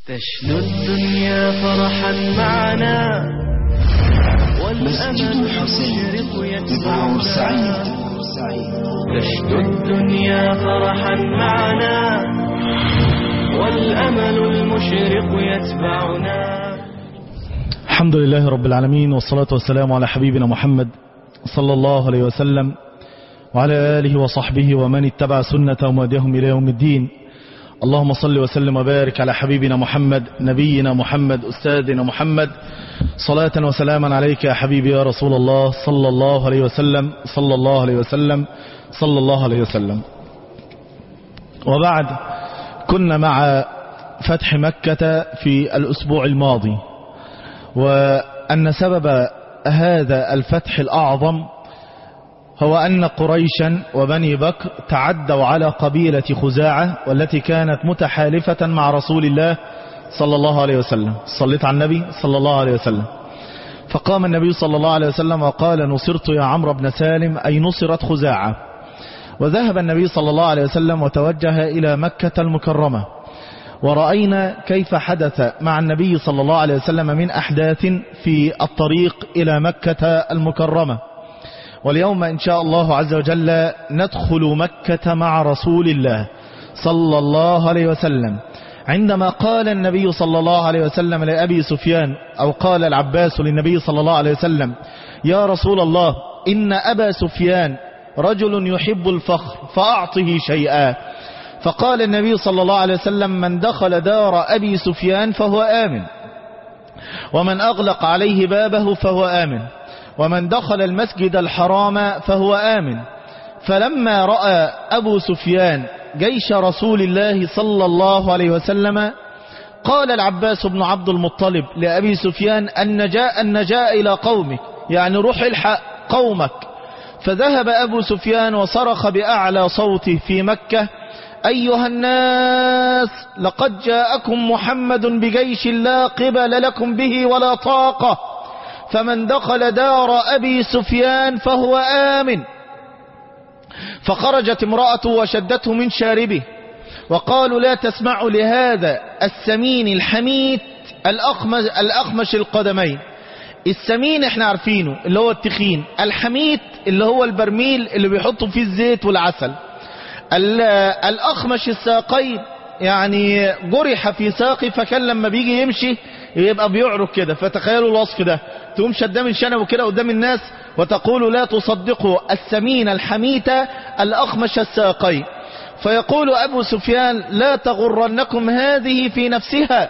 تشنو الدنيا فرحا معنا مسجد والأمل الحسين المشرق ببعور يتبعنا سعيد تشنو الدنيا فرحا معنا والأمل المشرق يتبعنا الحمد لله رب العالمين والصلاة والسلام على حبيبنا محمد صلى الله عليه وسلم وعلى آله وصحبه ومن اتبع سنة ومديهم إلى يوم الدين اللهم صل وسلم وبارك على حبيبنا محمد نبينا محمد أستاذنا محمد صلاة وسلاما عليك يا حبيبي يا رسول الله صلى الله عليه وسلم صلى الله عليه وسلم صلى الله عليه وسلم وبعد كنا مع فتح مكة في الأسبوع الماضي وأن سبب هذا الفتح الأعظم هو أن قريشا وبني بكر تعدوا على قبيلة خزاعة والتي كانت متحالفة مع رسول الله صلى الله عليه وسلم صليت على النبي صلى الله عليه وسلم فقام النبي صلى الله عليه وسلم وقال نصرت يا عمرو بن سالم أي نصرت خزاعة وذهب النبي صلى الله عليه وسلم وتوجه إلى مكة المكرمة ورأينا كيف حدث مع النبي صلى الله عليه وسلم من أحداث في الطريق إلى مكة المكرمة واليوم إن شاء الله عز وجل ندخل مكة مع رسول الله صلى الله عليه وسلم عندما قال النبي صلى الله عليه وسلم لأبي سفيان أو قال العباس للنبي صلى الله عليه وسلم يا رسول الله إن أبا سفيان رجل يحب الفخر فأعطه شيئا فقال النبي صلى الله عليه وسلم من دخل دار أبي سفيان فهو آمن ومن أغلق عليه بابه فهو آمن ومن دخل المسجد الحرام فهو آمن فلما رأى أبو سفيان جيش رسول الله صلى الله عليه وسلم قال العباس بن عبد المطلب لأبي سفيان أن جاء, أن جاء إلى قومك يعني روح الحق قومك فذهب أبو سفيان وصرخ بأعلى صوته في مكة أيها الناس لقد جاءكم محمد بجيش لا قبل لكم به ولا طاقة فمن دخل دار أبي سفيان فهو آمن فخرجت امرأة وشدته من شاربه وقالوا لا تسمعوا لهذا السمين الحميد الأخمش, الأخمش القدمين السمين احنا عارفينه اللي هو التخين الحميد اللي هو البرميل اللي بيحطوا فيه الزيت والعسل الأخمش الساقين يعني جرح في ساقي فكان لما بيجي يمشي يبقى بيعرق كده فتخيلوا الوصف ده تقوم شداه من شنبه كده قدام الناس وتقول لا تصدقوا السمين الحميتة الأخمش الساقين فيقول أبو سفيان لا تغرنكم هذه في نفسها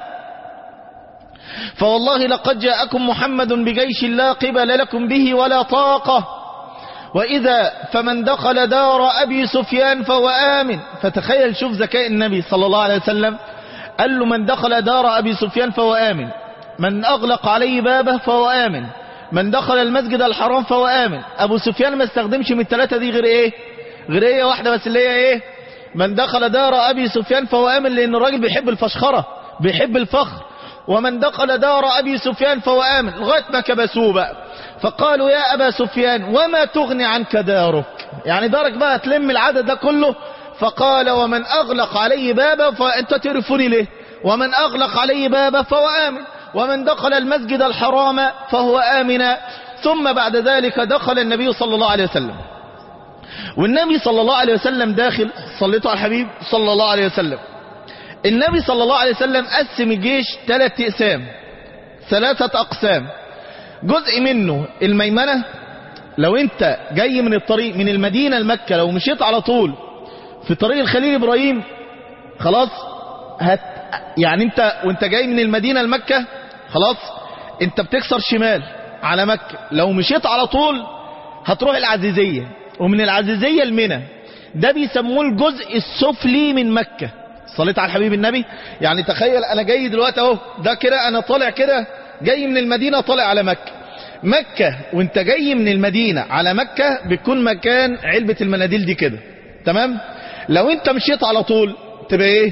فوالله لقد جاءكم محمد بجيش لا قبل لكم به ولا طاقة وإذا فمن دخل دار أبي سفيان فهو آمن فتخيل شوف ذكاء النبي صلى الله عليه وسلم قال له من دخل دار أبي سفيان فهو آمن من أغلق عليه بابه فهو آمن من دخل المسجد الحرام فهو آمن أبو سفيان ما استخدمش من الثلاثة دي غير إيه غير إيه واحدة بس اللي هي إيه من دخل دار أبي سفيان فهو آمن لأن الراجل بيحب الفشخرة بيحب الفخر ومن دخل دار أبي سفيان فهو آمن لغاية ما كبسوه بقى فقالوا يا أبا سفيان وما تغني عنك دارك يعني دارك بقى تلم العدد ده كله فقال ومن أغلق عليه بابه فأنت تعرفوني ليه ومن أغلق عليه بابه فهو آمن ومن دخل المسجد الحرام فهو آمن ثم بعد ذلك دخل النبي صلى الله عليه وسلم والنبي صلى الله عليه وسلم داخل صليته على الحبيب صلى الله عليه وسلم النبي صلى الله عليه وسلم قسم الجيش ثلاث اقسام ثلاثة أقسام جزء منه الميمنة لو انت جاي من الطريق من المدينة لمكة لو مشيت على طول في طريق الخليل إبراهيم خلاص هت يعني انت وانت جاي من المدينة لمكة خلاص انت بتكسر شمال على مكة لو مشيت على طول هتروح العزيزية ومن العزيزية المنى ده بيسموه الجزء السفلي من مكة صليت على الحبيب النبي يعني تخيل انا جاي دلوقتي اهو ده كده انا طالع كده جاي من المدينة طالع على مكة مكة وانت جاي من المدينة على مكة بتكون مكان علبة المناديل دي كده تمام لو انت مشيت على طول تبقى ايه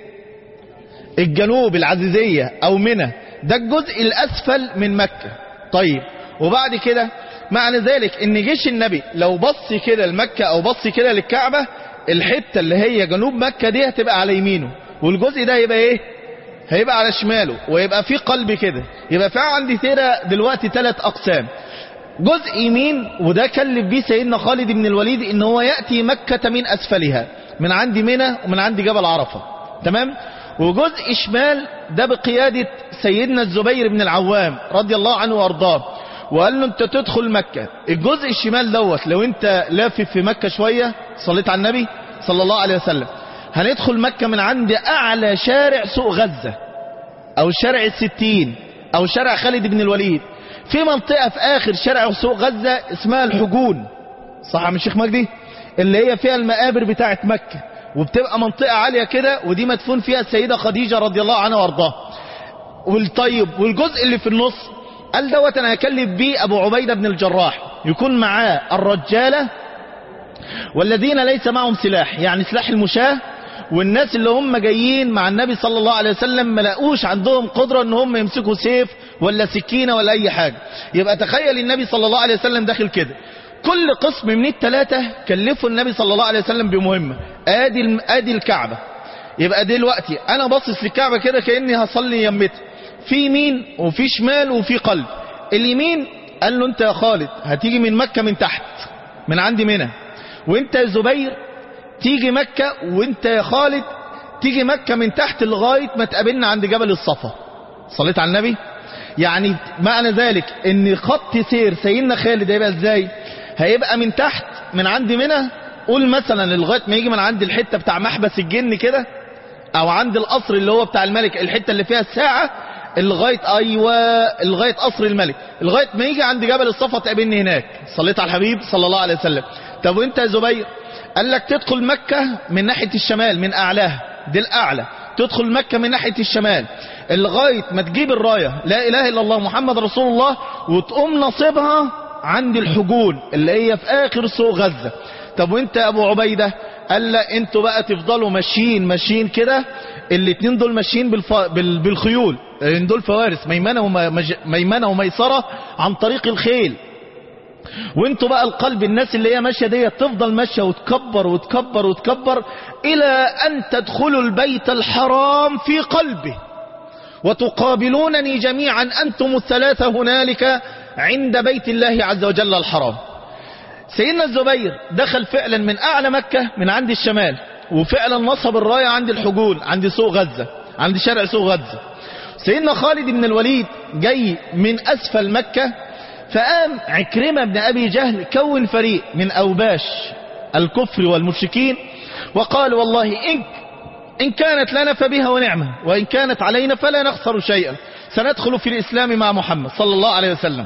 الجنوب العزيزية او منى ده الجزء الاسفل من مكة طيب وبعد كده معنى ذلك ان جيش النبي لو بص كده لمكة او بص كده للكعبة الحتة اللي هي جنوب مكة دي هتبقى على يمينه والجزء ده هيبقى ايه هيبقى على شماله ويبقى في قلب كده يبقى في عندي تيرة دلوقتي ثلاث أقسام جزء يمين وده كلف بيه سيدنا خالد بن الوليد ان هو يأتي مكة من أسفلها من عند منى ومن عند جبل عرفة تمام وجزء شمال ده بقيادة سيدنا الزبير بن العوام رضي الله عنه وارضاه وقال له انت تدخل مكة الجزء الشمال دوت لو انت لافف في مكة شوية صليت على النبي صلى الله عليه وسلم هندخل مكة من عند اعلى شارع سوق غزة او شارع الستين او شارع خالد بن الوليد في منطقة في اخر شارع سوق غزة اسمها الحجون صح يا عم الشيخ مجدي اللي هي فيها المقابر بتاعت مكة وبتبقى منطقة عالية كده ودي مدفون فيها السيدة خديجة رضي الله عنها وارضاها والطيب والجزء اللي في النص قال دوت انا هكلف بيه ابو عبيدة بن الجراح يكون معاه الرجالة والذين ليس معهم سلاح يعني سلاح المشاة والناس اللي هم جايين مع النبي صلى الله عليه وسلم ما لاقوش عندهم قدرة ان هم يمسكوا سيف ولا سكينة ولا اي حاجة يبقى تخيل النبي صلى الله عليه وسلم داخل كده كل قسم من الثلاثة كلفوا النبي صلى الله عليه وسلم بمهمة ادي الم- ادي الكعبة يبقى دلوقتي انا باصص للكعبة كده كأني هصلي يمتها في يمين وفي شمال وفي قلب اليمين قال له انت يا خالد هتيجي من مكة من تحت من عندي منى وانت يا زبير تيجي مكة وانت يا خالد تيجي مكة من تحت لغاية ما تقابلنا عند جبل الصفا صليت على النبي يعني معنى ذلك ان خط سير سيدنا خالد هيبقى ازاي هيبقى من تحت من عند منى قول مثلا لغاية ما يجي من عند الحتة بتاع محبس الجن كده او عند القصر اللي هو بتاع الملك الحتة اللي فيها الساعة لغاية ايوه لغاية قصر الملك لغاية ما يجي عند جبل الصفا تقابلني هناك صليت على الحبيب صلى الله عليه وسلم طب وانت يا زبير قال لك تدخل مكة من ناحية الشمال من اعلاها دي الاعلى تدخل مكة من ناحية الشمال لغاية ما تجيب الراية لا اله الا الله محمد رسول الله وتقوم نصيبها عند الحجون اللي هي في اخر سوق غزة طب وانت يا ابو عبيدة قال لا انتوا بقى تفضلوا ماشيين ماشيين كده الاتنين دول ماشيين بالف... بال... بالخيول لان دول فوارس ميمنة, وم... ميمنة وميسرة عن طريق الخيل وانتوا بقى القلب الناس اللي هي ماشيه ديت تفضل ماشيه وتكبر وتكبر وتكبر الى ان تدخلوا البيت الحرام في قلبه وتقابلونني جميعا انتم الثلاثه هنالك عند بيت الله عز وجل الحرام سيدنا الزبير دخل فعلا من اعلى مكه من عند الشمال وفعلا نصب الرايه عند الحجول عند سوق غزه عند شارع سوق غزه سيدنا خالد بن الوليد جاي من اسفل مكه فقام عكرمة بن أبي جهل كون فريق من أوباش الكفر والمشركين وقال والله إن, إن كانت لنا فبها ونعمة وإن كانت علينا فلا نخسر شيئا سندخل في الإسلام مع محمد صلى الله عليه وسلم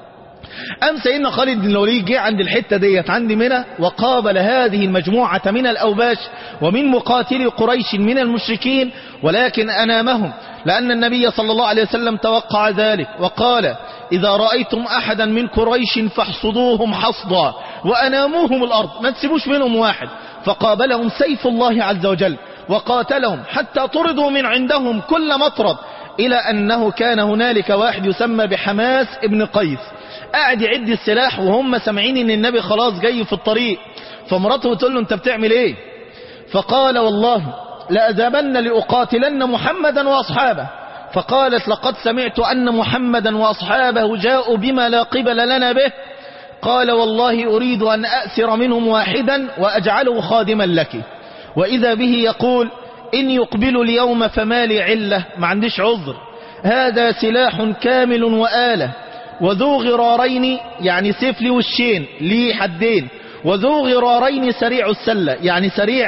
أم سيدنا خالد بن الوليد جه عند الحتة ديت عند منى وقابل هذه المجموعة من الأوباش ومن مقاتلي قريش من المشركين ولكن أنامهم لأن النبي صلى الله عليه وسلم توقع ذلك وقال إذا رأيتم أحدا من قريش فاحصدوهم حصدا وأناموهم الأرض ما تسيبوش منهم واحد فقابلهم سيف الله عز وجل وقاتلهم حتى طردوا من عندهم كل مطرد إلى أنه كان هنالك واحد يسمى بحماس ابن قيس قاعد يعد السلاح وهم سامعين ان النبي خلاص جاي في الطريق فمراته بتقول له انت بتعمل ايه فقال والله لأذهبن لأقاتلن محمدا وأصحابه فقالت لقد سمعت أن محمدا وأصحابه جاءوا بما لا قبل لنا به قال والله أريد أن أأسر منهم واحدا وأجعله خادما لك وإذا به يقول إن يقبل اليوم فما لي علة ما عنديش عذر هذا سلاح كامل وآلة وذو غرارين يعني سيف لي وشين لي حدين وذو غرارين سريع السلة يعني سريع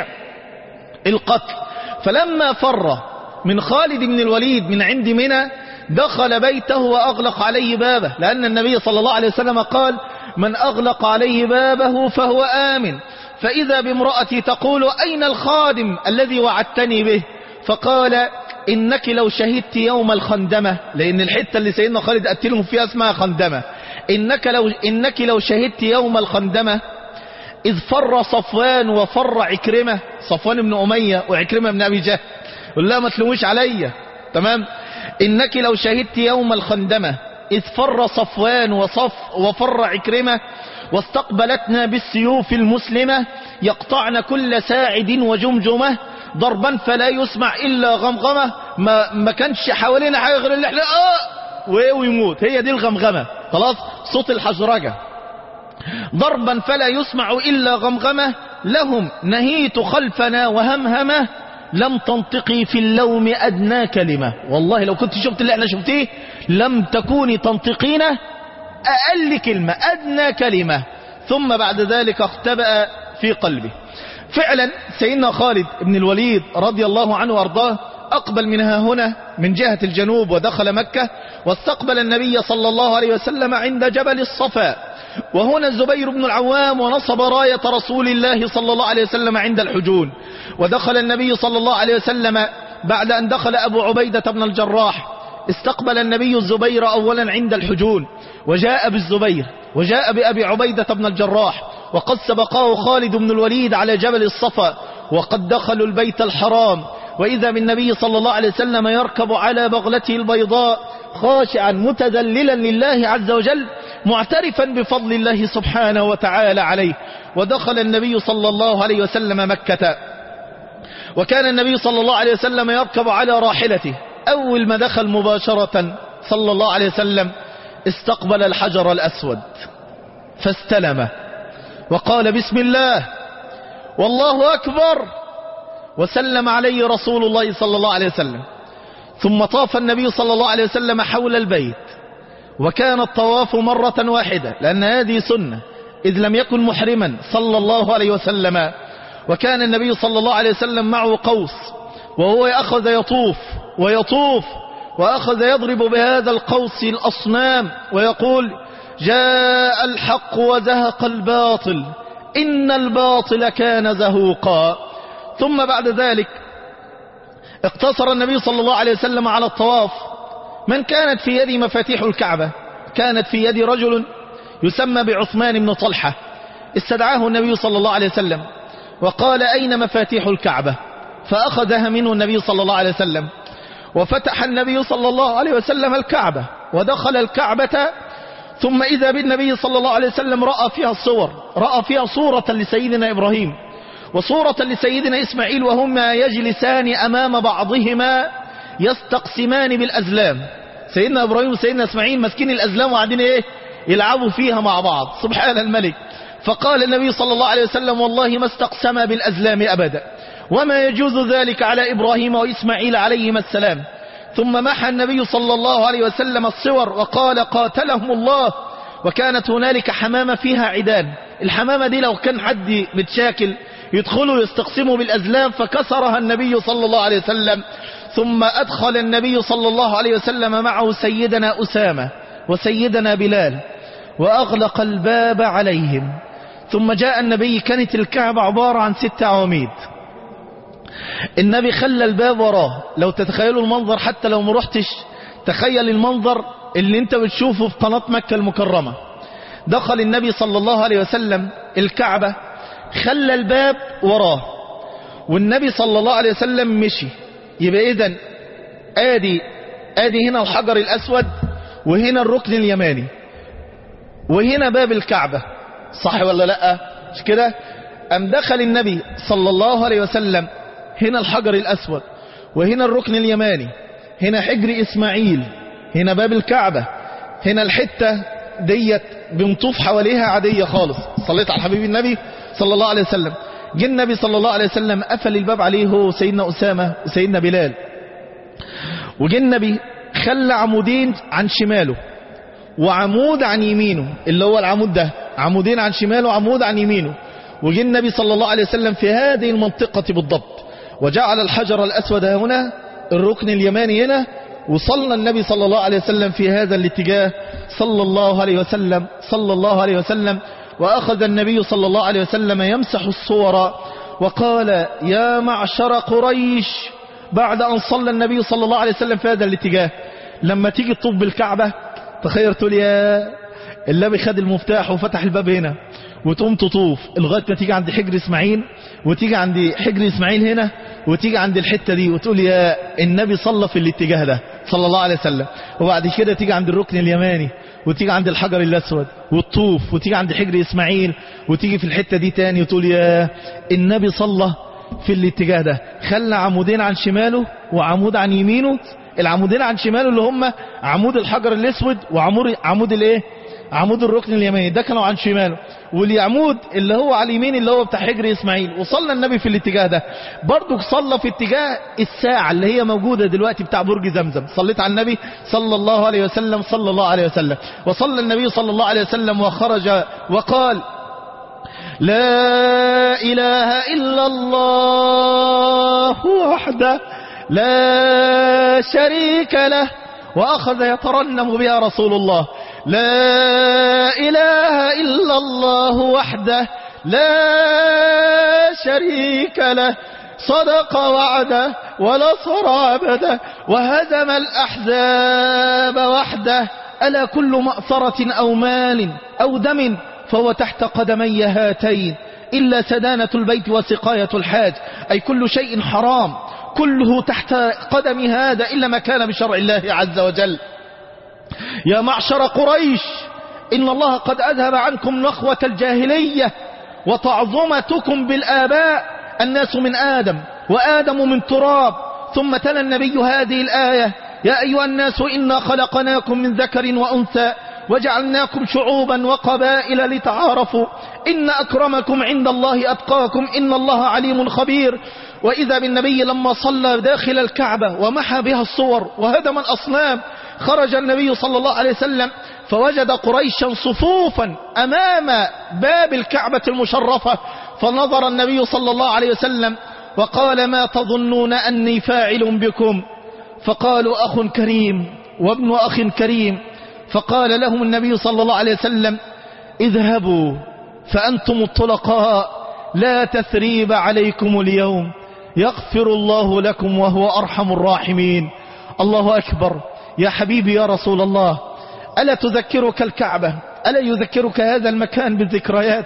القتل فلما فر من خالد بن الوليد من عند منى دخل بيته وأغلق عليه بابه لأن النبي صلى الله عليه وسلم قال من أغلق عليه بابه فهو آمن فإذا بامرأتي تقول أين الخادم الذي وعدتني به فقال إنك لو شهدت يوم الخندمة لأن الحتة اللي سيدنا خالد قتلهم فيها اسمها خندمة إنك لو, إنك لو شهدت يوم الخندمة إذ فر صفوان وفر عكرمة صفوان بن أمية وعكرمة بن أبي جهل قل لا ما تلومش عليا تمام إنك لو شهدت يوم الخندمة إذ فر صفوان وصف وفر عكرمة واستقبلتنا بالسيوف المسلمة يقطعن كل ساعد وجمجمة ضربا فلا يسمع إلا غمغمة ما, ما كانش حوالينا حاجة غير اللي احنا آه ويموت هي دي الغمغمة خلاص صوت الحجرجة ضربا فلا يسمع إلا غمغمة لهم نهيت خلفنا وهمهمة لم تنطقي في اللوم أدنى كلمة والله لو كنت شفت اللي احنا شفتيه لم تكوني تنطقين أقل كلمة أدنى كلمة ثم بعد ذلك اختبأ في قلبه فعلا سيدنا خالد بن الوليد رضي الله عنه وارضاه أقبل منها هنا من جهة الجنوب ودخل مكة واستقبل النبي صلى الله عليه وسلم عند جبل الصفا وهنا الزبير بن العوام ونصب راية رسول الله صلى الله عليه وسلم عند الحجون ودخل النبي صلى الله عليه وسلم بعد أن دخل أبو عبيدة بن الجراح استقبل النبي الزبير أولا عند الحجون وجاء بالزبير وجاء بأبي عبيدة بن الجراح وقد سبقاه خالد بن الوليد على جبل الصفا وقد دخلوا البيت الحرام وإذا بالنبي صلى الله عليه وسلم يركب على بغلته البيضاء خاشعا متذللا لله عز وجل معترفا بفضل الله سبحانه وتعالى عليه ودخل النبي صلى الله عليه وسلم مكة وكان النبي صلى الله عليه وسلم يركب على راحلته أول ما دخل مباشرة صلى الله عليه وسلم استقبل الحجر الأسود فاستلمه وقال بسم الله والله أكبر وسلم عليه رسول الله صلى الله عليه وسلم ثم طاف النبي صلى الله عليه وسلم حول البيت وكان الطواف مرة واحدة لأن هذه سنة إذ لم يكن محرما صلى الله عليه وسلم وكان النبي صلى الله عليه وسلم معه قوس وهو أخذ يطوف ويطوف وأخذ يضرب بهذا القوس الأصنام ويقول جاء الحق وزهق الباطل إن الباطل كان زهوقا ثم بعد ذلك اقتصر النبي صلى الله عليه وسلم على الطواف من كانت في يد مفاتيح الكعبة كانت في يد رجل يسمى بعثمان بن طلحة استدعاه النبي صلى الله عليه وسلم وقال أين مفاتيح الكعبة فأخذها منه النبي صلى الله عليه وسلم وفتح النبي صلى الله عليه وسلم الكعبة ودخل الكعبة ثم إذا بالنبي صلى الله عليه وسلم رأى فيها الصور رأى فيها صورة لسيدنا إبراهيم وصورة لسيدنا إسماعيل وهما يجلسان أمام بعضهما يستقسمان بالأزلام سيدنا إبراهيم وسيدنا إسماعيل ماسكين الأزلام وقاعدين إيه يلعبوا فيها مع بعض سبحان الملك فقال النبي صلى الله عليه وسلم والله ما استقسما بالأزلام أبدا وما يجوز ذلك على إبراهيم وإسماعيل عليهما السلام ثم محى النبي صلى الله عليه وسلم الصور وقال قاتلهم الله وكانت هنالك حمامة فيها عدان الحمامة دي لو كان حد متشاكل يدخلوا يستقسموا بالأزلام فكسرها النبي صلى الله عليه وسلم ثم أدخل النبي صلى الله عليه وسلم معه سيدنا أسامة وسيدنا بلال وأغلق الباب عليهم ثم جاء النبي كانت الكعبة عبارة عن ست عواميد النبي خلى الباب وراه لو تتخيلوا المنظر حتى لو مرحتش تخيل المنظر اللي انت بتشوفه في قناة مكة المكرمة دخل النبي صلى الله عليه وسلم الكعبة خلى الباب وراه والنبي صلى الله عليه وسلم مشي يبقى اذا ادي ادي هنا الحجر الاسود وهنا الركن اليماني وهنا باب الكعبة صح ولا لا مش كده ام دخل النبي صلى الله عليه وسلم هنا الحجر الاسود وهنا الركن اليماني هنا حجر اسماعيل هنا باب الكعبة هنا الحتة ديت بنطوف حواليها عادية خالص صليت على حبيب النبي صلى الله عليه وسلم جه النبي صلى الله عليه وسلم قفل الباب عليه هو سيدنا أسامة وسيدنا بلال وجه النبي خلى عمودين عن شماله وعمود عن يمينه اللي هو العمود ده عمودين عن شماله وعمود عن يمينه وجه النبي صلى الله عليه وسلم في هذه المنطقة بالضبط وجعل الحجر الأسود هنا الركن اليماني هنا وصلنا النبي صلى الله عليه وسلم في هذا الاتجاه صلى الله عليه وسلم صلى الله عليه وسلم وأخذ النبي صلى الله عليه وسلم يمسح الصور وقال يا معشر قريش بعد أن صلى النبي صلى الله عليه وسلم في هذا الاتجاه لما تيجي تطوف بالكعبة تخير تقول يا النبي خد المفتاح وفتح الباب هنا وتقوم تطوف لغاية ما تيجي عند حجر إسماعيل وتيجي عند حجر إسماعيل هنا وتيجي عند الحتة دي وتقول يا النبي صلى في الاتجاه ده صلى الله عليه وسلم وبعد كده تيجي عند الركن اليماني وتيجي عند الحجر الأسود وتطوف وتيجي عند حجر إسماعيل وتيجي في الحتة دي تاني وتقول يا النبي صلى في الاتجاه ده خلى عمودين عن شماله وعمود عن يمينه العمودين عن شماله اللي هم عمود الحجر الاسود وعمود عمود الايه عمود الركن اليماني ده كانوا عن شماله واليعمود اللي هو على اليمين اللي هو بتاع حجر اسماعيل وصلى النبي في الاتجاه ده برضو صلى في اتجاه الساعة اللي هي موجودة دلوقتي بتاع برج زمزم صليت على النبي صلى الله عليه وسلم صلى الله عليه وسلم وصلى النبي صلى الله عليه وسلم وخرج وقال لا إله إلا الله وحده لا شريك له وأخذ يترنم بها رسول الله لا إله إلا الله وحده لا شريك له صدق وعده ونصر عبده وهزم الأحزاب وحده ألا كل مأثرة أو مال أو دم فهو تحت قدمي هاتين إلا سدانة البيت وسقاية الحاج أي كل شيء حرام كله تحت قدم هذا إلا ما كان بشرع الله عز وجل يا معشر قريش إن الله قد أذهب عنكم نخوة الجاهلية وتعظمتكم بالآباء الناس من آدم وآدم من تراب ثم تلا النبي هذه الآية يا أيها الناس إنا خلقناكم من ذكر وأنثى وجعلناكم شعوبا وقبائل لتعارفوا إن أكرمكم عند الله أتقاكم إن الله عليم خبير وإذا بالنبي لما صلى داخل الكعبة ومحى بها الصور وهدم الأصنام خرج النبي صلى الله عليه وسلم فوجد قريشا صفوفا أمام باب الكعبة المشرفة فنظر النبي صلى الله عليه وسلم وقال ما تظنون أني فاعل بكم فقالوا أخ كريم وابن أخ كريم فقال لهم النبي صلى الله عليه وسلم اذهبوا فأنتم الطلقاء لا تثريب عليكم اليوم يغفر الله لكم وهو أرحم الراحمين الله أكبر يا حبيبي يا رسول الله ألا تذكرك الكعبة ألا يذكرك هذا المكان بالذكريات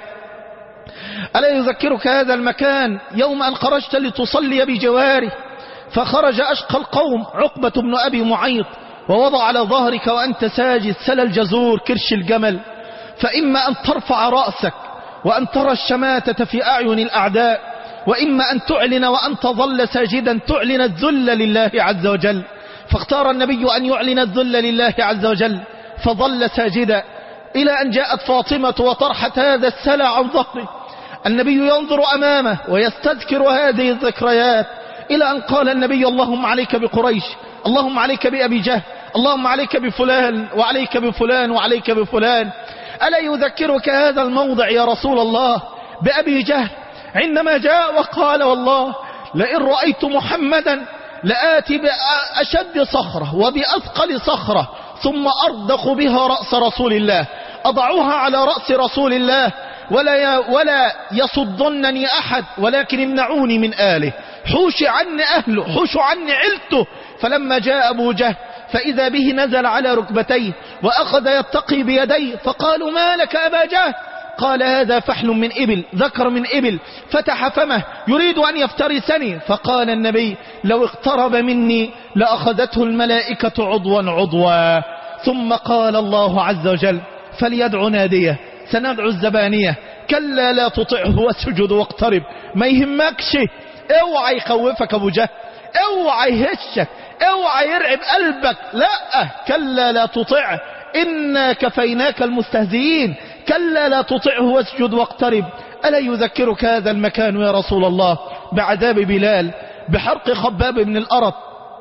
ألا يذكرك هذا المكان يوم أن خرجت لتصلي بجواره فخرج أشقى القوم عقبة بن أبي معيط ووضع على ظهرك وأنت ساجد سل الجزور كرش الجمل فإما أن ترفع رأسك وأن ترى الشماتة في أعين الأعداء وإما أن تعلن وأن تظل ساجدا تعلن الذل لله عز وجل فاختار النبي أن يعلن الذل لله عز وجل فظل ساجدا إلى أن جاءت فاطمة وطرحت هذا السلع عن ظهره النبي ينظر أمامه ويستذكر هذه الذكريات إلى أن قال النبي اللهم عليك بقريش اللهم عليك بأبي جهل اللهم عليك بفلان وعليك بفلان وعليك بفلان ألا يذكرك هذا الموضع يا رسول الله بأبي جهل عندما جاء وقال والله لئن رأيت محمدا لآتي بأشد صخرة وبأثقل صخرة ثم أردخ بها رأس رسول الله أضعوها على رأس رسول الله ولا ولا يصدنني أحد ولكن امنعوني من آله حوش عني أهله حوش عني عيلته فلما جاء أبو جهل فإذا به نزل على ركبتيه وأخذ يتقي بيديه فقالوا ما لك أبا جهل قال هذا فحل من إبل ذكر من إبل فتح فمه يريد أن يفترسني فقال النبي لو اقترب مني لأخذته الملائكة عضوا عضوا ثم قال الله عز وجل فليدع ناديه سندعو الزبانية كلا لا تطعه واسجد واقترب ما يهمكش اوعى يخوفك ابو جهل اوعى يهشك اوعى يرعب قلبك لا كلا لا تطعه إنا كفيناك المستهزئين كلا لا تطعه واسجد واقترب ألا يذكرك هذا المكان يا رسول الله بعذاب بلال بحرق خباب بن الأرط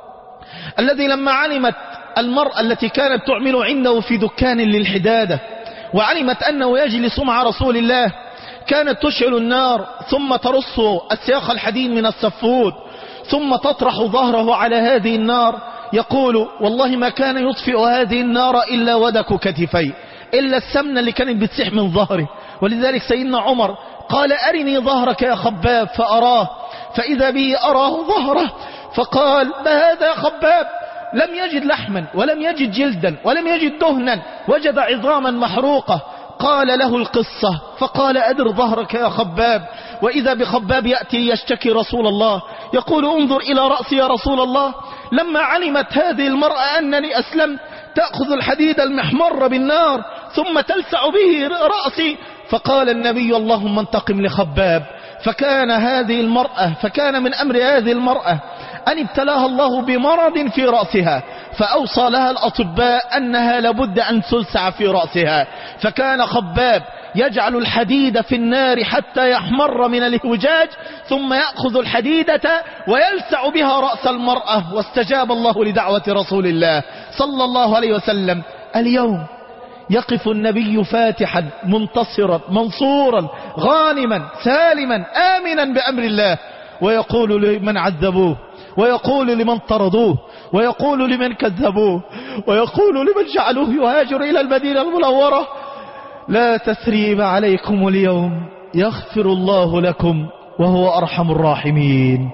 الذي لما علمت المرأة التي كانت تعمل عنده في دكان للحدادة وعلمت أنه يجلس مع رسول الله كانت تشعل النار ثم ترص السياخ الحديد من السفود ثم تطرح ظهره على هذه النار يقول والله ما كان يطفئ هذه النار إلا ودك كتفي إلا السمنة اللي كانت بتسيح من ظهره ولذلك سيدنا عمر قال أرني ظهرك يا خباب فأراه فإذا به أراه ظهره فقال ما هذا يا خباب لم يجد لحما ولم يجد جلدا ولم يجد دهنا وجد عظاما محروقة قال له القصة فقال أدر ظهرك يا خباب وإذا بخباب يأتي يشتكي رسول الله يقول انظر إلى رأسي يا رسول الله لما علمت هذه المرأة أنني أسلمت تأخذ الحديد المحمر بالنار ثم تلسع به رأسي فقال النبي اللهم انتقم لخباب فكان هذه المرأة فكان من أمر هذه المرأة أن ابتلاها الله بمرض في رأسها فأوصى لها الأطباء أنها لابد أن تلسع في رأسها فكان خباب يجعل الحديد في النار حتى يحمر من الهوجاج ثم يأخذ الحديدة ويلسع بها رأس المرأة واستجاب الله لدعوة رسول الله صلى الله عليه وسلم اليوم يقف النبي فاتحا منتصرا منصورا غانما سالما آمنا بأمر الله ويقول لمن عذبوه ويقول لمن طردوه ويقول لمن كذبوه ويقول لمن جعلوه يهاجر إلى المدينة المنورة لا تثريب عليكم اليوم يغفر الله لكم وهو أرحم الراحمين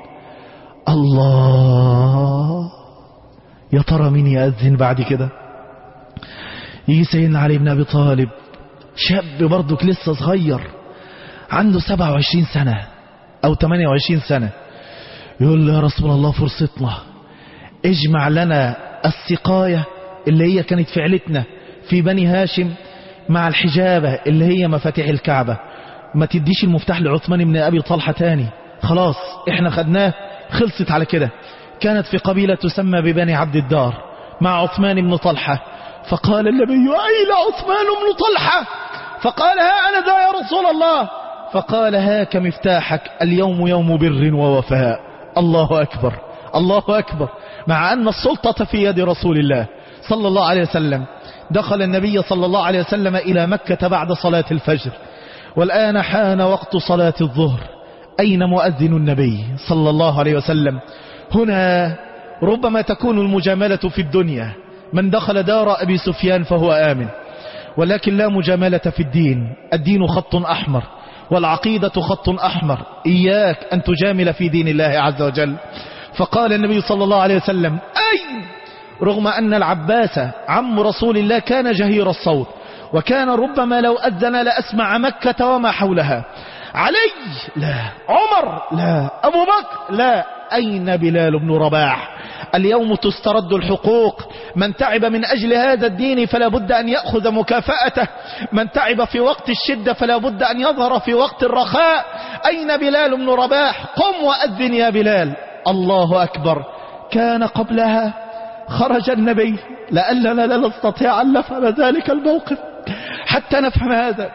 الله يا ترى مين يأذن بعد كده يجي سيدنا علي بن أبي طالب شاب برضك لسه صغير عنده 27 سنة أو 28 سنة يقول له يا رسول الله فرصتنا اجمع لنا السقاية اللي هي كانت فعلتنا في بني هاشم مع الحجابة اللي هي مفاتيح الكعبة ما تديش المفتاح لعثمان بن أبي طلحة تاني خلاص احنا خدناه خلصت على كده كانت في قبيلة تسمى ببني عبد الدار مع عثمان بن طلحة فقال النبي أين عثمان بن طلحة فقال ها أنا ذا يا رسول الله فقال هاك مفتاحك اليوم يوم بر ووفاء الله أكبر الله أكبر مع أن السلطة في يد رسول الله صلى الله عليه وسلم دخل النبي صلى الله عليه وسلم إلى مكة بعد صلاة الفجر والآن حان وقت صلاة الظهر أين مؤذن النبي صلى الله عليه وسلم هنا ربما تكون المجاملة في الدنيا من دخل دار أبي سفيان فهو آمن ولكن لا مجاملة في الدين الدين خط أحمر والعقيدة خط أحمر إياك أن تجامل في دين الله عز وجل فقال النبي صلى الله عليه وسلم أي رغم أن العباس عم رسول الله كان جهير الصوت وكان ربما لو أذن لأسمع مكة وما حولها علي لا عمر لا أبو بكر لا أين بلال بن رباح اليوم تسترد الحقوق من تعب من أجل هذا الدين فلا بد أن يأخذ مكافأته من تعب في وقت الشدة فلا بد أن يظهر في وقت الرخاء أين بلال بن رباح قم وأذن يا بلال الله أكبر كان قبلها خرج النبي لأننا لا نستطيع أن نفهم ذلك الموقف حتى نفهم هذا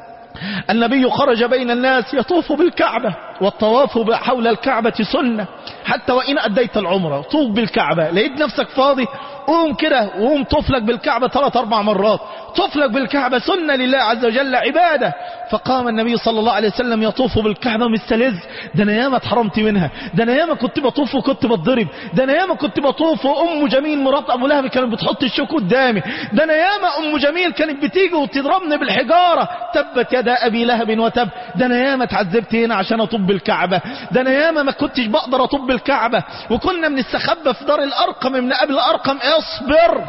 النبي خرج بين الناس يطوف بالكعبة والطواف حول الكعبة سنة حتى وإن أديت العمرة طوف بالكعبة لقيت نفسك فاضي قوم كده وقوم طفلك بالكعبة ثلاث أربع مرات طفلك بالكعبة سنة لله عز وجل عبادة فقام النبي صلى الله عليه وسلم يطوف بالكعبة مستلذ ده أنا ياما اتحرمت منها ده أنا ياما كنت بطوف وكنت بتضرب ده أنا ياما كنت بطوف وأم جميل مرات أبو لهب كانت بتحط الشوك قدامي ده أنا ياما أم جميل كانت بتيجي وتضربني بالحجارة تبت يدا أبي لهب وتب ده أنا ياما اتعذبت هنا عشان أطوف بالكعبة ده أنا ياما ما كنتش بقدر أطوف بالكعبة وكنا بنستخبى في دار الأرقم من قبل الأرقم اصبر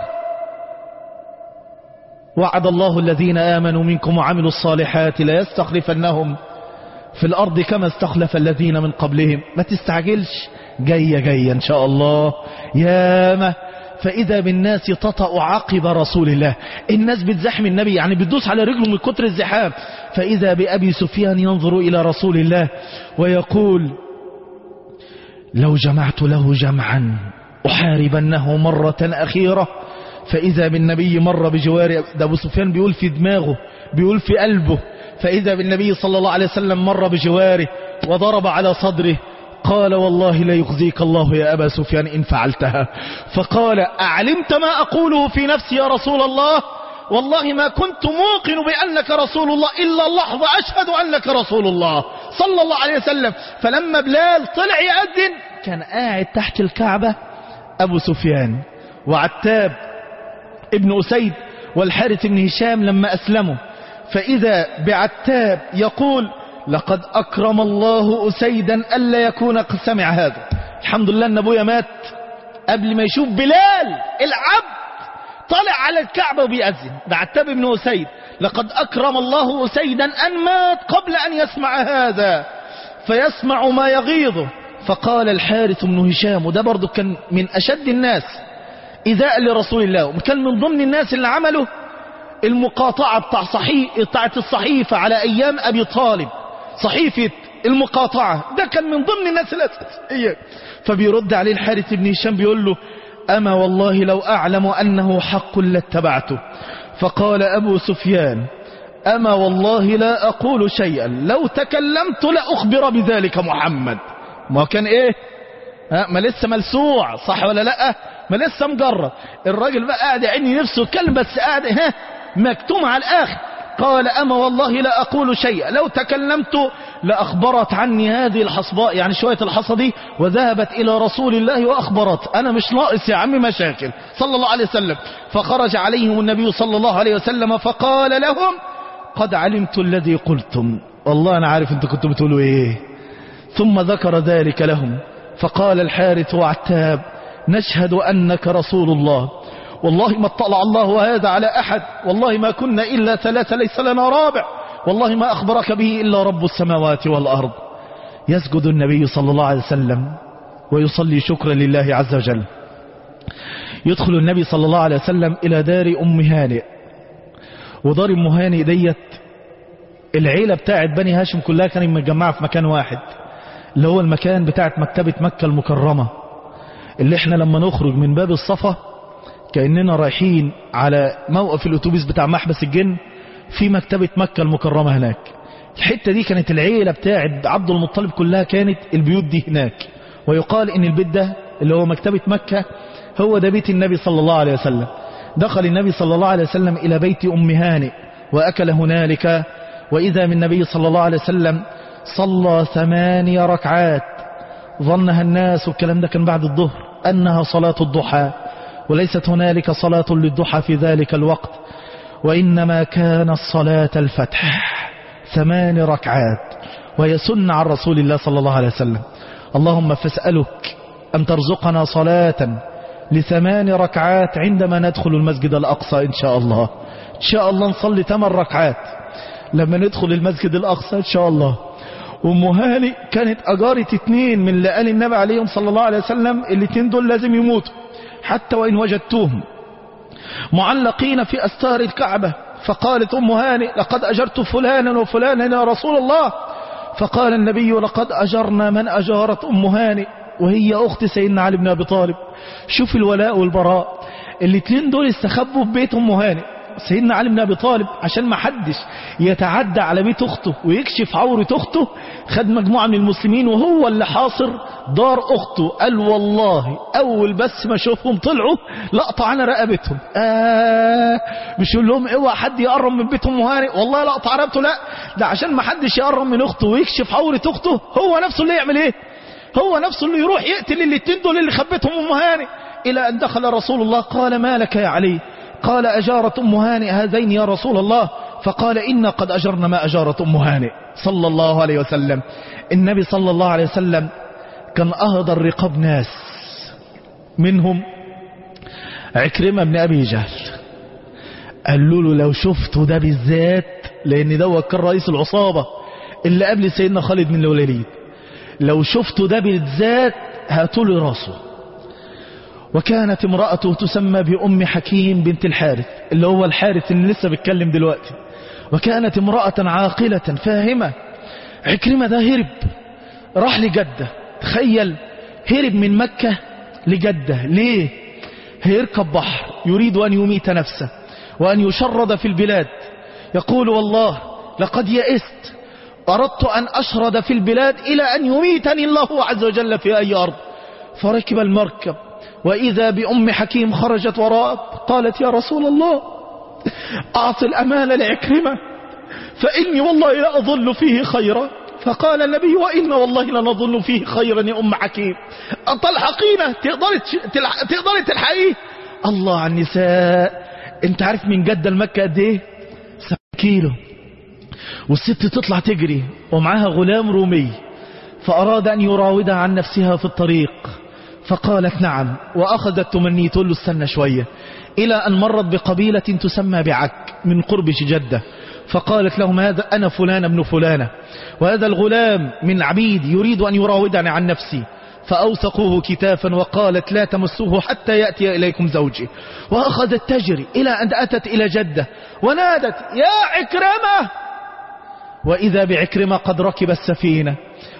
وعد الله الذين آمنوا منكم وعملوا الصالحات لا يستخلفنهم في الأرض كما استخلف الذين من قبلهم ما تستعجلش جاية جاية إن شاء الله ياما فإذا بالناس تطأ عقب رسول الله الناس بتزحم النبي يعني بتدوس على رجله من كتر الزحام فإذا بأبي سفيان ينظر إلى رسول الله ويقول لو جمعت له جمعا أحاربنه مرة أخيرة فإذا بالنبي مر بجوار ده أبو سفيان بيقول في دماغه بيقول في قلبه فإذا بالنبي صلى الله عليه وسلم مر بجواره وضرب على صدره قال والله لا يخزيك الله يا أبا سفيان إن فعلتها فقال أعلمت ما أقوله في نفسي يا رسول الله والله ما كنت موقن بأنك رسول الله إلا اللحظة أشهد أنك رسول الله صلى الله عليه وسلم فلما بلال طلع يأذن كان قاعد تحت الكعبة أبو سفيان وعتاب ابن أسيد والحارث بن هشام لما أسلموا فإذا بعتاب يقول لقد أكرم الله أسيدا ألا يكون قد سمع هذا الحمد لله أن أبويا مات قبل ما يشوف بلال العبد طالع على الكعبة وبيأذن بعتاب ابن أسيد لقد أكرم الله أسيدا أن مات قبل أن يسمع هذا فيسمع ما يغيظه فقال الحارث بن هشام وده برضه كان من أشد الناس إذاء لرسول الله وكان من ضمن الناس اللي عملوا المقاطعة بتاع صحيح بتاعت الصحيفة على أيام أبي طالب صحيفة المقاطعة ده كان من ضمن الناس الأساسية فبيرد عليه الحارث بن هشام بيقول له أما والله لو أعلم أنه حق لاتبعته فقال أبو سفيان أما والله لا أقول شيئا لو تكلمت لأخبر بذلك محمد ما كان إيه ها ما لسه ملسوع صح ولا لا ما لسه مجرد الراجل بقى قاعد يعيني نفسه يتكلم بس قاعد ها مكتوم على الآخر قال أما والله لا أقول شيئا لو تكلمت لأخبرت عني هذه الحصباء يعني شوية الحصى دي وذهبت إلى رسول الله وأخبرت أنا مش ناقص يا عم مشاكل صلى الله عليه وسلم فخرج عليهم النبي صلى الله عليه وسلم فقال لهم قد علمت الذي قلتم والله أنا عارف أنتوا كنتوا بتقولوا إيه ثم ذكر ذلك لهم فقال الحارث وعتاب نشهد أنك رسول الله والله ما اطلع الله هذا على أحد والله ما كنا إلا ثلاثة ليس لنا رابع والله ما أخبرك به إلا رب السماوات والأرض يسجد النبي صلى الله عليه وسلم ويصلي شكرا لله عز وجل يدخل النبي صلى الله عليه وسلم إلى دار أم هانئ ودار أم هانئ ديت العيلة بتاعت بني هاشم كلها كانت متجمعة في مكان واحد اللي هو المكان بتاعت مكتبة مكة المكرمة اللي احنا لما نخرج من باب الصفا كأننا رايحين على موقف الأتوبيس بتاع محبس الجن في مكتبة مكة المكرمة هناك الحتة دي كانت العيلة بتاعت عبد المطلب كلها كانت البيوت دي هناك ويقال ان البيت ده اللي هو مكتبة مكة هو ده بيت النبي صلى الله عليه وسلم دخل النبي صلى الله عليه وسلم إلى بيت أم هانئ وأكل هنالك وإذا من النبي صلى الله عليه وسلم صلى ثمانية ركعات ظنها الناس والكلام ده كان بعد الظهر أنها صلاة الضحى وليست هنالك صلاة للضحى في ذلك الوقت وإنما كانت صلاة الفتح ثمان ركعات وهي سنة عن رسول الله صلى الله عليه وسلم اللهم فاسألك أن ترزقنا صلاة لثمان ركعات عندما ندخل المسجد الأقصى إن شاء الله إن شاء الله نصلي ثمان ركعات لما ندخل المسجد الأقصى إن شاء الله أم هاني كانت أجارة اتنين من اللي قال النبي عليهم صلى الله عليه وسلم الاتنين دول لازم يموتوا حتى وإن وجدتوهم معلقين في أستار الكعبة فقالت أم هاني لقد أجرت فلانا وفلانا يا رسول الله فقال النبي لقد أجرنا من أجارت أم هاني وهي أخت سيدنا علي بن أبي طالب شوف الولاء والبراء الاتنين دول استخبوا في بيت أم هاني سيدنا علي بن أبي طالب عشان ما حدش يتعدى على بيت أخته ويكشف عورة أخته خد مجموعة من المسلمين وهو اللي حاصر دار أخته قال والله أول بس ما شوفهم طلعوا لقطع على رقبتهم آه مش يقول لهم اوعى حد يقرب من بيت أم هاني والله لقطع رقبته لا ده عشان ما حدش يقرب من أخته ويكشف عورة أخته هو نفسه اللي يعمل إيه هو نفسه اللي يروح يقتل الاتنين دول اللي خبتهم أم هاني إلى أن دخل رسول الله قال ما لك يا علي قال أجارت أم هانئ هذين يا رسول الله فقال إنا قد أجرنا ما أجارت أم هانئ صلى الله عليه وسلم النبي صلى الله عليه وسلم كان أهدر رقاب ناس منهم عكرمة بن أبي جهل قال له لو شفته ده بالذات لأن ده كان رئيس العصابة اللي قبل سيدنا خالد من الوليد لو شفته ده بالذات هاتوا لي راسه وكانت امرأته تسمى بأم حكيم بنت الحارث اللي هو الحارث اللي لسه بيتكلم دلوقتي وكانت امرأة عاقلة فاهمة عكرمة ده هرب راح لجدة تخيل هرب من مكة لجدة ليه هيركب بحر يريد أن يميت نفسه وأن يشرد في البلاد يقول والله لقد يئست أردت أن أشرد في البلاد إلى أن يميتني الله عز وجل في أي أرض فركب المركب وإذا بأم حكيم خرجت وراءه قالت يا رسول الله أعط الأمان لعكرمة فإني والله لا أظل فيه خيرا فقال النبي وإن والله لنظن فيه خيرا يا أم حكيم تلحقينه تقدري تقدري تلحقيه الله على النساء انت عارف من جدة لمكة قد ايه سبع كيلو والست تطلع تجري ومعاها غلام رومي فأراد أن يراودها عن نفسها في الطريق فقالت نعم وأخذت تمني تقول له استنى شوية إلى أن مرت بقبيلة تسمى بعك من قرب جدة فقالت لهم هذا أنا فلان ابن فلانة وهذا الغلام من عبيد يريد أن يراودني عن نفسي فأوثقوه كتافا وقالت لا تمسوه حتى يأتي إليكم زوجي وأخذت تجري إلى أن أتت إلى جدة ونادت يا عكرمة وإذا بعكرمة قد ركب السفينة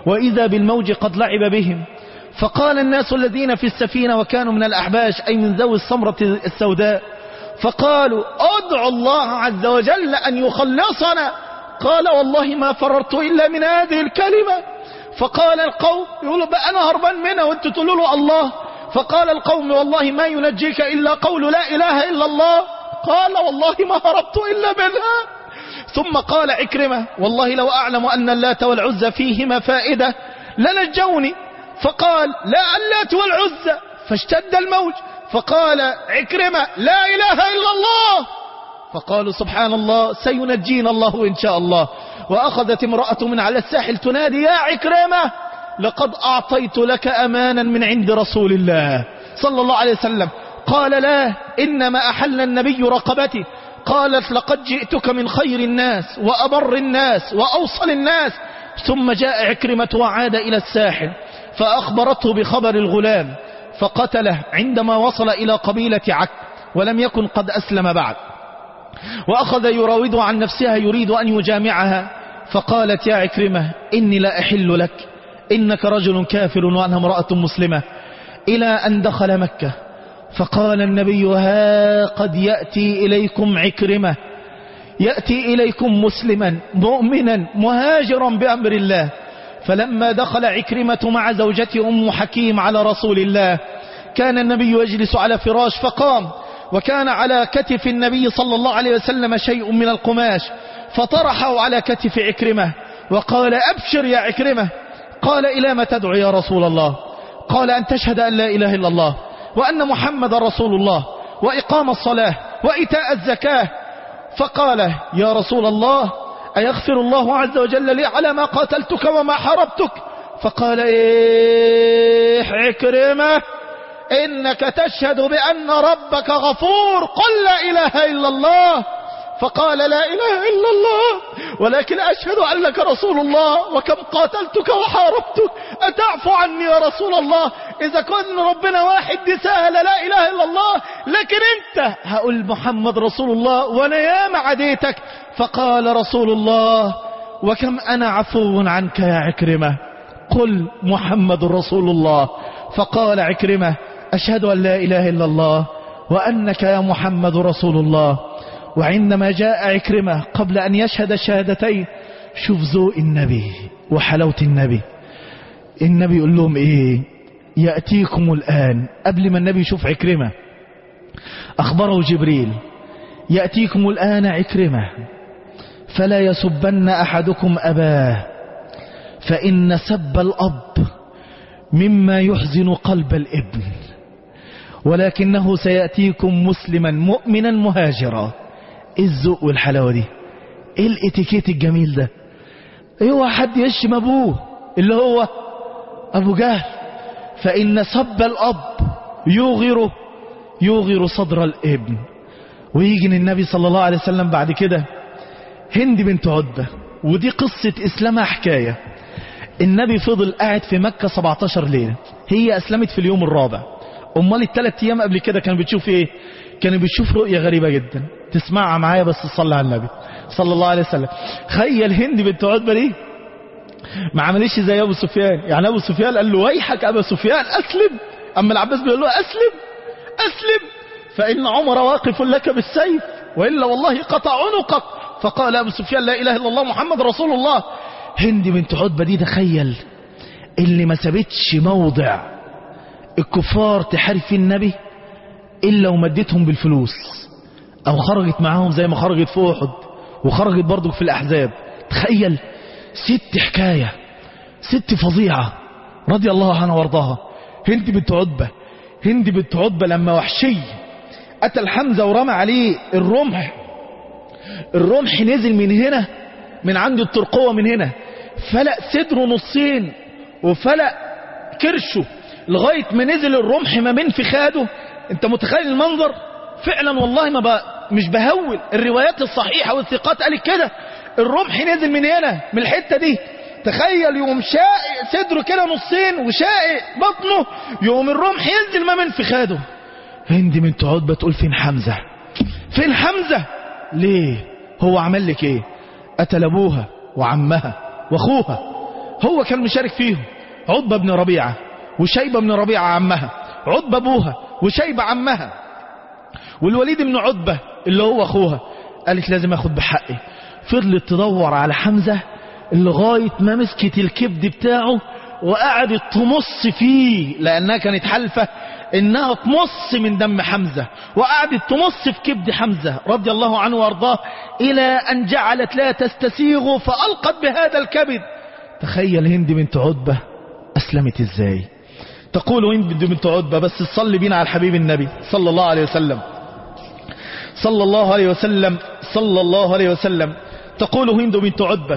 وإذا بالموج قد لعب بهم فقال الناس الذين في السفينة وكانوا من الأحباش أي من ذوي السمرة السوداء فقالوا ادعوا الله عز وجل أن يخلصنا قال والله ما فررت إلا من هذه الكلمة فقال القوم يقولوا بقى أنا هربان منها وانتوا تقولوا له الله فقال القوم والله ما ينجيك إلا قول لا إله إلا الله قال والله ما هربت إلا منها ثم قال عكرمة والله لو أعلم أن اللات والعزى فيهما فائدة لنجوني فقال لا اللات والعزى فاشتد الموج فقال عكرمة لا إله إلا الله فقالوا سبحان الله سينجينا الله إن شاء الله وأخذت امرأة من على الساحل تنادي يا عكرمة لقد أعطيت لك أمانا من عند رسول الله صلى الله عليه وسلم قال لا إنما أحل النبي رقبتي قالت لقد جئتك من خير الناس وأبر الناس وأوصل الناس ثم جاء عكرمة وعاد إلى الساحل فأخبرته بخبر الغلام فقتله عندما وصل إلى قبيلة عك ولم يكن قد أسلم بعد وأخذ يراود عن نفسها يريد أن يجامعها فقالت يا عكرمة إني لا أحل لك إنك رجل كافر وأنا امرأة مسلمة إلى أن دخل مكة فقال النبي ها قد يأتي إليكم عكرمة يأتي إليكم مسلما مؤمنا مهاجرا بأمر الله فلما دخل عكرمة مع زوجته أم حكيم على رسول الله كان النبي يجلس على فراش فقام وكان على كتف النبي صلى الله عليه وسلم شيء من القماش فطرحه على كتف عكرمة وقال أبشر يا عكرمة قال إلى ما تدعو يا رسول الله قال أن تشهد أن لا إله إلا الله وأن محمد رسول الله وإقام الصلاة وإيتاء الزكاة فقال يا رسول الله أيغفر الله عز وجل لي على ما قاتلتك وما حاربتك فقال إيه عكرمة إنك تشهد بأن ربك غفور قل لا إله إلا الله فقال لا إله إلا الله ولكن أشهد أنك رسول الله وكم قاتلتك وحاربتك أتعفو عني يا رسول الله إذا كن ربنا واحد دي سهلة لا إله إلا الله لكن أنت هقول محمد رسول الله وأنا ياما عديتك فقال رسول الله وكم أنا عفو عنك يا عكرمة قل محمد رسول الله فقال عكرمة أشهد أن لا إله إلا الله وأنك يا محمد رسول الله وعندما جاء عكرمة قبل أن يشهد الشهادتين شوف ذوق النبي وحلاوة النبي النبي يقول لهم إيه يأتيكم الآن قبل ما النبي يشوف عكرمة أخبره جبريل يأتيكم الآن عكرمة فلا يسبن أحدكم أباه فإن سب الأب مما يحزن قلب الابن ولكنه سيأتيكم مسلما مؤمنا مهاجرا ايه الذوق والحلاوة دي ايه الاتيكيت الجميل ده ايوه حد يشم ابوه اللي هو ابو جهل فان سب الاب يوغر يوغر صدر الابن ويجي النبي صلى الله عليه وسلم بعد كده هند بنت عتبة ودي قصة اسلامها حكاية النبي فضل قاعد في مكة 17 ليلة هي اسلمت في اليوم الرابع امال الثلاث ايام قبل كده كانوا بتشوف ايه كانوا بتشوف رؤية غريبة جدا تسمعها معايا بس تصلي على النبي صلى الله عليه وسلم خيل هند بنت عتبة دي ما عملش زي ابو سفيان يعني ابو سفيان قال له ويحك ابو سفيان اسلم اما العباس بيقول له اسلم اسلم فان عمر واقف لك بالسيف والا والله قطع عنقك فقال ابو سفيان لا اله الا الله محمد رسول الله هند بنت عتبة دي تخيل اللي ما سابتش موضع الكفار تحارب فيه النبي إلا ومدتهم بالفلوس أو خرجت معاهم زي ما خرجت في أحد وخرجت برضو في الأحزاب تخيل ست حكاية ست فظيعة رضي الله عنها وارضاها هند بنت عتبة هند بنت عتبة لما وحشي أتى الحمزة ورمى عليه الرمح الرمح نزل من هنا من عند الترقوة من هنا فلق صدره نصين وفلق كرشه لغاية ما نزل الرمح ما بين فخاده انت متخيل المنظر فعلا والله ما ب... مش بهول الروايات الصحيحة والثقات قالت كده الرمح نزل من هنا من الحتة دي تخيل يوم شائق صدره كده نصين وشائق بطنه يوم الرمح ينزل ما من فخاده هند بنت عتبة تقول فين حمزة فين حمزة ليه هو عمل لك ايه قتل ابوها وعمها واخوها هو كان مشارك فيهم عتبة بن ربيعة وشيبة بن ربيعة عمها عتبة ابوها وشيبة عمها والوليد بن عتبة اللي هو اخوها قالت لازم اخد بحقي فضلت تدور على حمزة لغاية ما مسكت الكبد بتاعه وقعدت تمص فيه لانها كانت حلفة انها تمص من دم حمزة وقعدت تمص في كبد حمزة رضي الله عنه وارضاه الى ان جعلت لا تستسيغ فالقت بهذا الكبد تخيل هند بنت عتبة اسلمت ازاي تقول هند بنت عتبة بس تصلي بينا على الحبيب النبي صلى الله عليه وسلم صلى الله عليه وسلم صلى الله عليه وسلم تقول هند بنت عتبة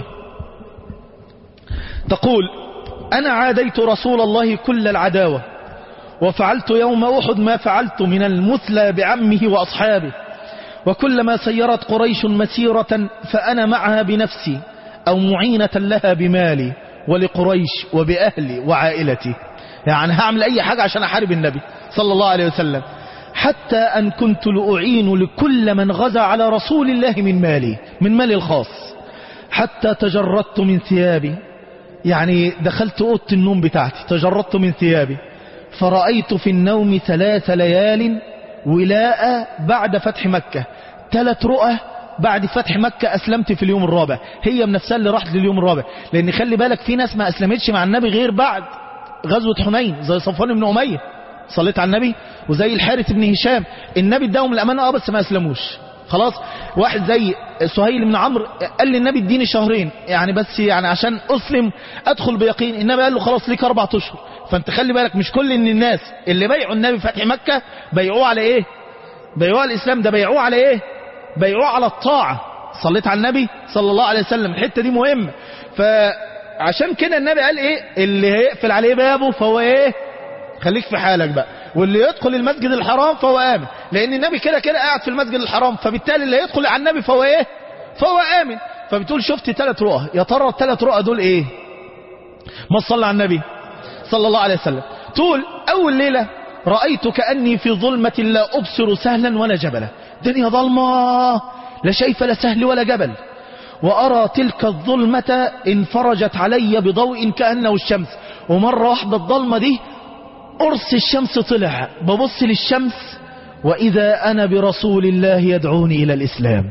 تقول أنا عاديت رسول الله كل العداوة وفعلت يوم أحد ما فعلت من المثلى بعمه وأصحابه وكلما سيرت قريش مسيرة فأنا معها بنفسي أو معينة لها بمالي ولقريش وبأهلي وعائلتي يعني هعمل أي حاجة عشان أحارب النبي صلى الله عليه وسلم حتى أن كنت لأعين لكل من غزا على رسول الله من مالي من مالي الخاص حتى تجردت من ثيابي يعني دخلت أوضة النوم بتاعتي تجردت من ثيابي فرأيت في النوم ثلاث ليال ولاء بعد فتح مكة ثلاث رؤى بعد فتح مكة أسلمت في اليوم الرابع هي من نفسها اللي راحت لليوم الرابع لأن خلي بالك في ناس ما أسلمتش مع النبي غير بعد غزوة حنين زي صفوان بن أمية صليت على النبي وزي الحارث بن هشام النبي اداهم الأمانة اه بس ما أسلموش خلاص واحد زي سهيل بن عمرو قال للنبي اديني شهرين يعني بس يعني عشان أسلم أدخل بيقين النبي قال له خلاص ليك أربع أشهر فأنت خلي بالك مش كل إن الناس اللي بيعوا النبي فتح مكة بيعوه على إيه بيعوه على الإسلام ده بيعوه على إيه بيعوه على الطاعة صليت على النبي صلى الله عليه وسلم الحتة دي مهمة فعشان كده النبي قال ايه اللي هيقفل عليه بابه فهو ايه خليك في حالك بقى واللي يدخل المسجد الحرام فهو آمن لأن النبي كده كده قاعد في المسجد الحرام فبالتالي اللي يدخل على النبي فهو ايه فهو آمن فبتقول شفت ثلاث رؤى يا ترى الثلاث رؤى دول ايه ما صلى على النبي صلى الله عليه وسلم تقول أول ليلة رأيت كأني في ظلمة لا أبصر سهلا ولا جبلا دنيا ظلمة لا شايفة لا سهل ولا جبل وأرى تلك الظلمة انفرجت علي بضوء كأنه الشمس ومرة واحدة الظلمة دي قرص الشمس طلع ببص للشمس وإذا أنا برسول الله يدعوني إلى الإسلام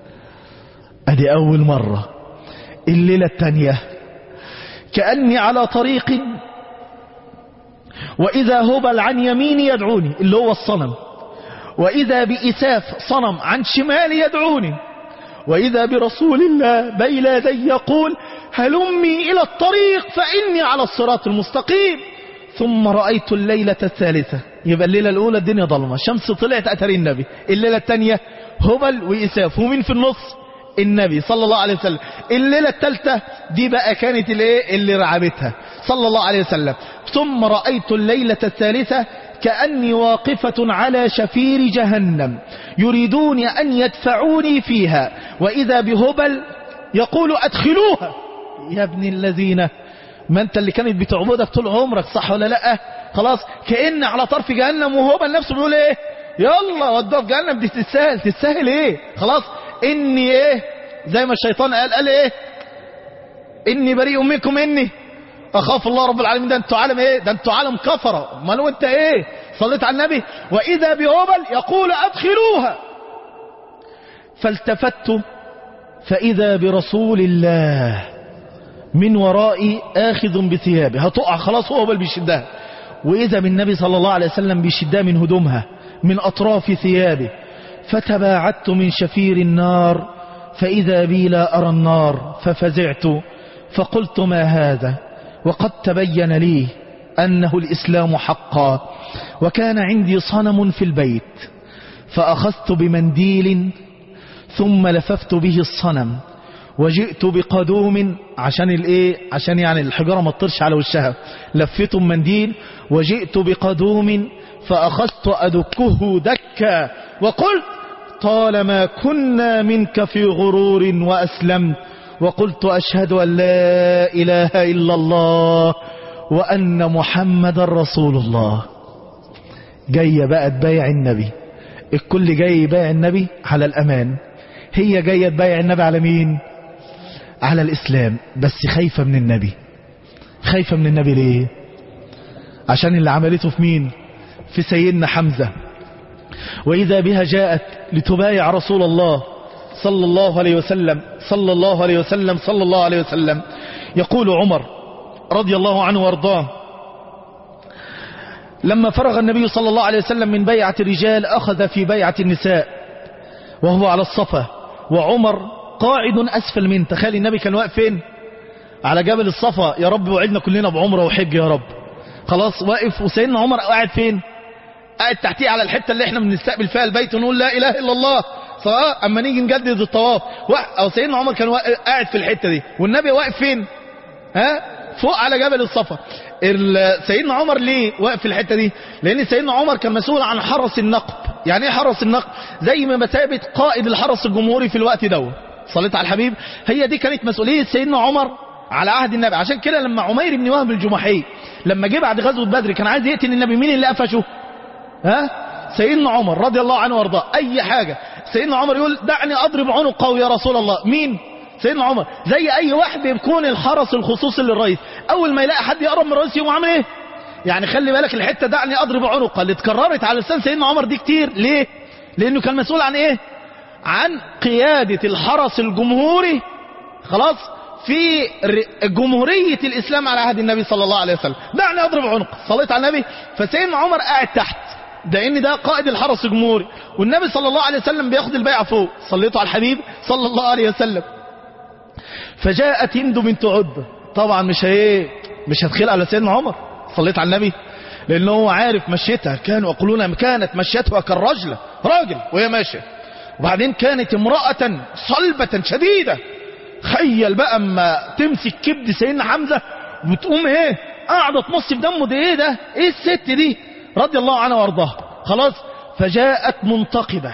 أدي أول مرة الليلة الثانية كأني على طريق وإذا هبل عن يميني يدعوني اللي هو الصنم وإذا بإساف صنم عن شمالي يدعوني وإذا برسول الله بين يدي يقول هلمي إلى الطريق فإني على الصراط المستقيم ثم رأيت الليلة الثالثة يبقى الليلة الأولى الدنيا ظلمة الشمس طلعت أثري النبي الليلة الثانية هبل وإساف ومين في النص النبي صلى الله عليه وسلم الليلة الثالثة دي بقى كانت الايه اللي رعبتها صلى الله عليه وسلم ثم رأيت الليلة الثالثة كأني واقفة على شفير جهنم يريدون أن يدفعوني فيها وإذا بهبل يقول أدخلوها يا ابن الذين ما انت اللي كانت بتعبدك طول عمرك صح ولا لا خلاص كأن على طرف جهنم وهبل نفسه بيقول ايه يلا ودوه في جهنم دي تستاهل تستاهل ايه خلاص اني ايه زي ما الشيطان قال قال ايه اني بريء منكم اني اخاف الله رب العالمين ده انتوا عالم ايه ده انتوا عالم كفره امال انت ايه صليت على النبي واذا بهبل يقول ادخلوها فالتفت فاذا برسول الله من ورائي اخذ بثيابه هتقع خلاص هو هبل بيشدها واذا بالنبي صلى الله عليه وسلم بيشدها من هدومها من اطراف ثيابه فتباعدت من شفير النار فإذا بي لا أرى النار ففزعت فقلت ما هذا وقد تبين لي أنه الإسلام حقا وكان عندي صنم في البيت فأخذت بمنديل ثم لففت به الصنم وجئت بقدوم عشان الايه عشان يعني الحجاره ما تطرش على وشها لفيته بمنديل وجئت بقدوم فأخذت أدكه دكا وقلت طالما كنا منك في غرور وأسلمت وقلت أشهد أن لا إله إلا الله وأن محمد رسول الله جاية بقى تبايع النبي الكل جاي يبايع النبي على الأمان هي جاية تبايع النبي على مين على الإسلام بس خايفة من النبي خايفة من النبي ليه عشان اللي عملته في مين في سيدنا حمزة وإذا بها جاءت لتبايع رسول الله صلى الله عليه وسلم صلى الله عليه وسلم صلى الله عليه وسلم يقول عمر رضي الله عنه وارضاه لما فرغ النبي صلى الله عليه وسلم من بيعة الرجال أخذ في بيعة النساء وهو على الصفا وعمر قاعد أسفل منه تخيل النبي كان واقف فين على جبل الصفا يا رب وعدنا كلنا بعمره وحج يا رب خلاص واقف وسيدنا عمر قاعد فين قاعد تحتيه على الحتة اللي احنا بنستقبل فيها البيت ونقول لا إله إلا الله سواء أما نيجي نجدد الطواف أو سيدنا عمر كان قاعد في الحتة دي والنبي واقف فين ها فوق على جبل الصفا سيدنا عمر ليه واقف في الحتة دي لأن سيدنا عمر كان مسؤول عن حرس النقب يعني ايه حرس النقب زي ما مثابة قائد الحرس الجمهوري في الوقت ده صليت على الحبيب هي دي كانت مسؤولية سيدنا عمر على عهد النبي عشان كده لما عمير بن وهب الجمحي لما جه بعد غزوة بدر كان عايز يقتل النبي مين اللي قفشه ها سيدنا عمر رضي الله عنه وارضاه اي حاجة سيدنا عمر يقول دعني اضرب عنقه يا رسول الله مين سيدنا عمر زي اي واحد بيكون الحرس الخصوصي للرئيس اول ما يلاقي حد يقرب من الرئيس يقوم عامل ايه يعني خلي بالك الحته دعني اضرب عنقه اللي اتكررت على لسان سيدنا عمر دي كتير ليه لانه كان مسؤول عن ايه عن قياده الحرس الجمهوري خلاص في جمهورية الإسلام على عهد النبي صلى الله عليه وسلم دعني أضرب عنقه صليت على النبي فسيدنا عمر قاعد تحت ده ان ده قائد الحرس الجمهوري والنبي صلى الله عليه وسلم بياخد البيعة فوق صليته على الحبيب صلى الله عليه وسلم فجاءت هند بنت عتبة طبعا مش هي مش هتخيل على سيدنا عمر صليت على النبي لانه هو عارف مشيتها كانوا يقولون كانت مشيتها كالرجلة راجل وهي ماشية وبعدين كانت امرأة صلبة شديدة خيل بقى اما تمسك كبد سيدنا حمزة وتقوم ايه قاعدة تمص في دمه ده ايه ده ايه الست دي رضي الله عنها وارضاها خلاص فجاءت منتقبة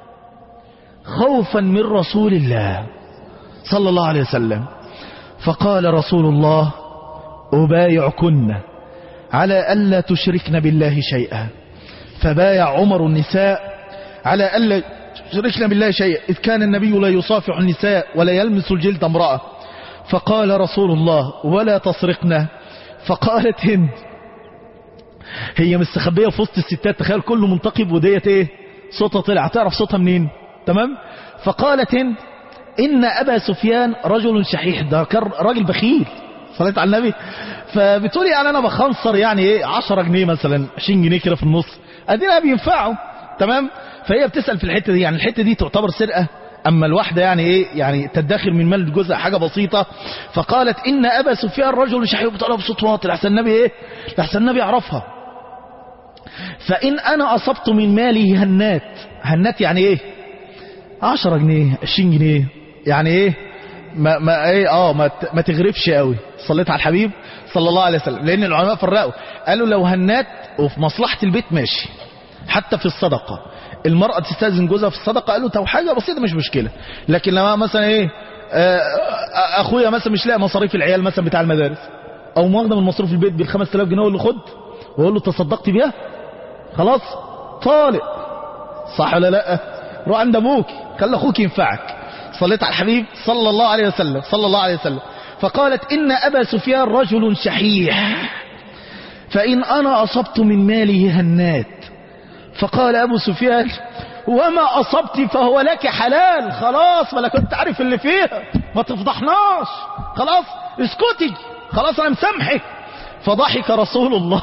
خوفا من رسول الله صلى الله عليه وسلم فقال رسول الله أبايعكن على ألا تشركن بالله شيئا فبايع عمر النساء على ألا يشركن بالله شيئا إذ كان النبي لا يصافح النساء ولا يلمس الجلد امرأة فقال رسول الله ولا تصرقنا فقالت هند هي مستخبية في وسط الستات تخيل كله منتقب وديت ايه صوتها طلع تعرف صوتها منين تمام فقالت هند إن أبا سفيان رجل شحيح ده كان راجل بخيل صليت على النبي فبتقول يعني أنا بخنصر يعني إيه 10 جنيه مثلا 20 جنيه كده في النص أدينا بينفعوا تمام فهي بتسأل في الحتة دي يعني الحتة دي تعتبر سرقة أما الواحدة يعني إيه يعني تدخر من مال جزء حاجة بسيطة فقالت إن أبا سفيان رجل شحيح بتقولها بصوت واطي لحسن النبي إيه لحسن النبي يعرفها فإن أنا أصبت من مالي هنات هنات يعني إيه 10 جنيه 20 جنيه يعني ايه ما ما ايه اه ما ما تغرفش قوي صليت على الحبيب صلى الله عليه وسلم لان العلماء فرقوا قالوا لو هنات وفي مصلحه البيت ماشي حتى في الصدقه المراه تستاذن جوزها في الصدقه قالوا تو حاجه بسيطه مش مشكله لكن لما مثلا ايه آه اخويا مثلا مش لاقي مصاريف العيال مثلا بتاع المدارس او مواخده من مصروف البيت بال 5000 جنيه اللي خد واقول له تصدقت بيها خلاص طالق صح ولا لا روح عند ابوك خلي اخوك ينفعك صليت على الحبيب صلى الله عليه وسلم صلى الله عليه وسلم فقالت إن أبا سفيان رجل شحيح فإن أنا أصبت من ماله هنات فقال أبو سفيان وما أصبت فهو لك حلال خلاص ولا كنت عارف اللي فيها ما تفضحناش خلاص اسكتي خلاص أنا مسامحك فضحك رسول الله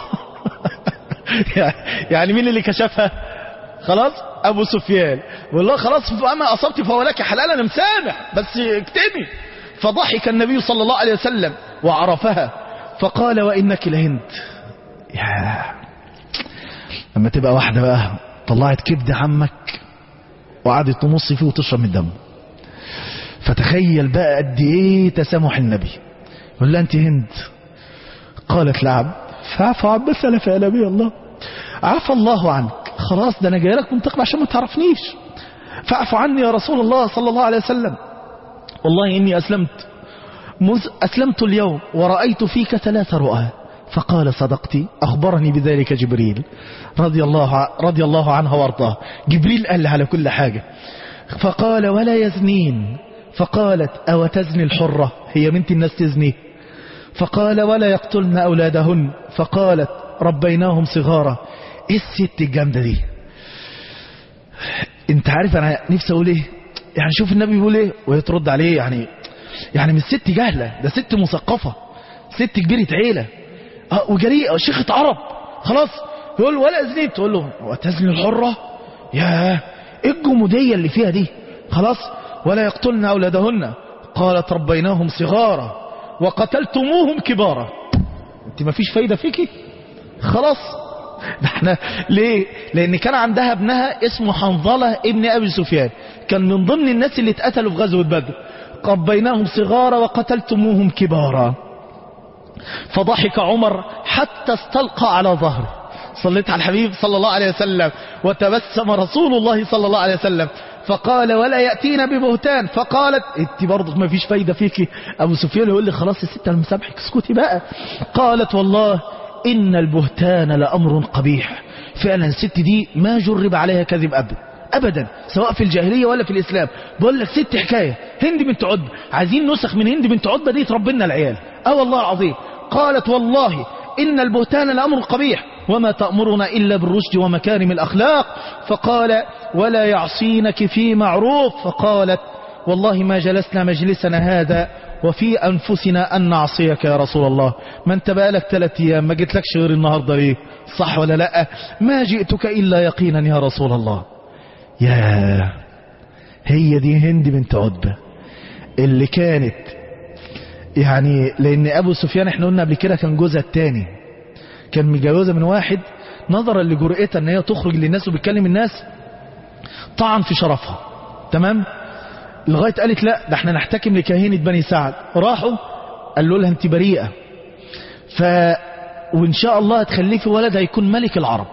يعني مين اللي كشفها خلاص ابو سفيان والله خلاص فما اصبت فهو لك حلال انا مسامح بس اكتبي فضحك النبي صلى الله عليه وسلم وعرفها فقال وانك لهند يا لما تبقى واحده بقى طلعت كبد عمك وقعدت تمص فيه وتشرب من دمه فتخيل بقى قد ايه تسامح النبي يقول لها انت هند قالت لعب فاعف عن سلف يا نبي الله عفى الله عنك خلاص ده انا جاي لك منتقم عشان ما تعرفنيش فاعف عني يا رسول الله صلى الله عليه وسلم والله اني اسلمت مذ اسلمت اليوم ورأيت فيك ثلاث رؤى فقال صدقتي أخبرني بذلك جبريل رضي الله رضي الله عنه وارضاه جبريل قال على كل حاجة فقال ولا يزنين فقالت أو تزني الحرة هي بنت الناس تزني فقال ولا يقتلن أولادهن فقالت ربيناهم صغارا ايه الست الجامدة دي انت عارف انا نفسي اقول ايه يعني شوف النبي بيقول ايه وهي ترد عليه يعني يعني مش ست جهلة ده ست مثقفة ست كبيرة عيلة اه وجريئة شيخة عرب خلاص يقول له ولا زنيت تقول له وتزني الحرة يا ايه الجمودية اللي فيها دي خلاص ولا يقتلن أولادهن قالت ربيناهم صغارا وقتلتموهم كبارا انت ما فيش فايدة فيكي خلاص ده احنا ليه لان كان عندها ابنها اسمه حنظلة ابن ابي سفيان كان من ضمن الناس اللي اتقتلوا في غزوة بدر قبيناهم صغارا وقتلتموهم كبارا فضحك عمر حتى استلقى على ظهره صليت على الحبيب صلى الله عليه وسلم وتبسم رسول الله صلى الله عليه وسلم فقال ولا يأتينا ببهتان فقالت انت برضه ما فيش فايدة فيكي ابو سفيان يقول لي خلاص يا ست انا مسامحك اسكتي بقى قالت والله ان البهتان لامر قبيح فعلا الست دي ما جرب عليها كذب ابدا ابدا سواء في الجاهلية ولا في الاسلام بقول لك ست حكاية هند بنت عتبة عايزين نسخ من هند بنت عتبة دي تربينا العيال اه والله العظيم قالت والله إن البهتان لأمر قبيح وما تأمرنا إلا بالرشد ومكارم الأخلاق فقال ولا يعصينك في معروف فقالت والله ما جلسنا مجلسنا هذا وفي أنفسنا أن نعصيك يا رسول الله ما انت بقالك ثلاث أيام ما جيت لكش غير النهاردة ليه صح ولا لا ما جئتك إلا يقينا يا رسول الله يا هي دي هند بنت عتبة اللي كانت يعني لان ابو سفيان احنا قلنا قبل كده كان جوزها الثاني كان متجوزه من واحد نظرا لجرأتها ان هي تخرج للناس وبتكلم الناس طعن في شرفها تمام لغايه قالت لا ده احنا نحتكم لكاهنه بني سعد راحوا قالوا لها انت بريئه ف وان شاء الله هتخلفي ولد هيكون ملك العرب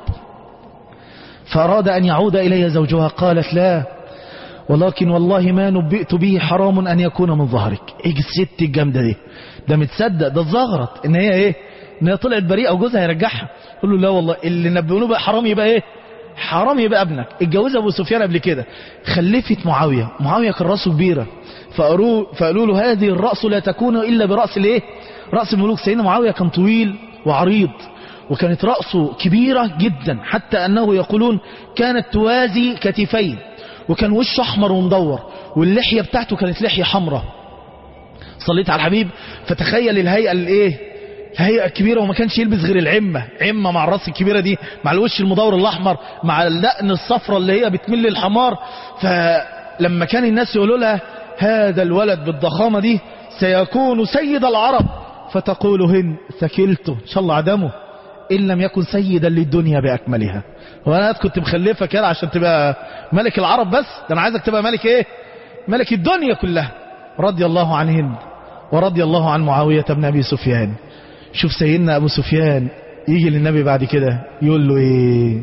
فاراد ان يعود الي زوجها قالت لا ولكن والله ما نبئت به حرام أن يكون من ظهرك ايه الست الجامدة دي ده متصدق ده الزغرط ان هي ايه ان هي طلعت بريئة وجوزها يرجعها يقول له لا والله اللي نبئونه بقى حرام يبقى ايه حرام يبقى ابنك اتجوزها ابو سفيان قبل كده خلفت معاوية معاوية كان راسه كبيرة فقالوا, فقالوا له هذه الرأس لا تكون إلا برأس الايه رأس الملوك سيدنا معاوية كان طويل وعريض وكانت رأسه كبيرة جدا حتى أنه يقولون كانت توازي كتفين وكان وشه احمر ومدور واللحية بتاعته كانت لحية حمراء صليت على الحبيب فتخيل الهيئة الايه الهيئة الكبيرة وما كانش يلبس غير العمة عمة مع الراس الكبيرة دي مع الوش المدور الاحمر مع اللقن الصفرة اللي هي بتمل للحمار فلما كان الناس يقولوا لها هذا الولد بالضخامة دي سيكون سيد العرب فتقول هن ثكلته ان شاء الله عدمه إن لم يكن سيدا للدنيا بأكملها وأنا كنت مخلفة كده عشان تبقى ملك العرب بس ده أنا عايزك تبقى ملك إيه ملك الدنيا كلها رضي الله عن هند ورضي الله عن معاوية بن أبي سفيان شوف سيدنا أبو سفيان يجي للنبي بعد كده يقول له إيه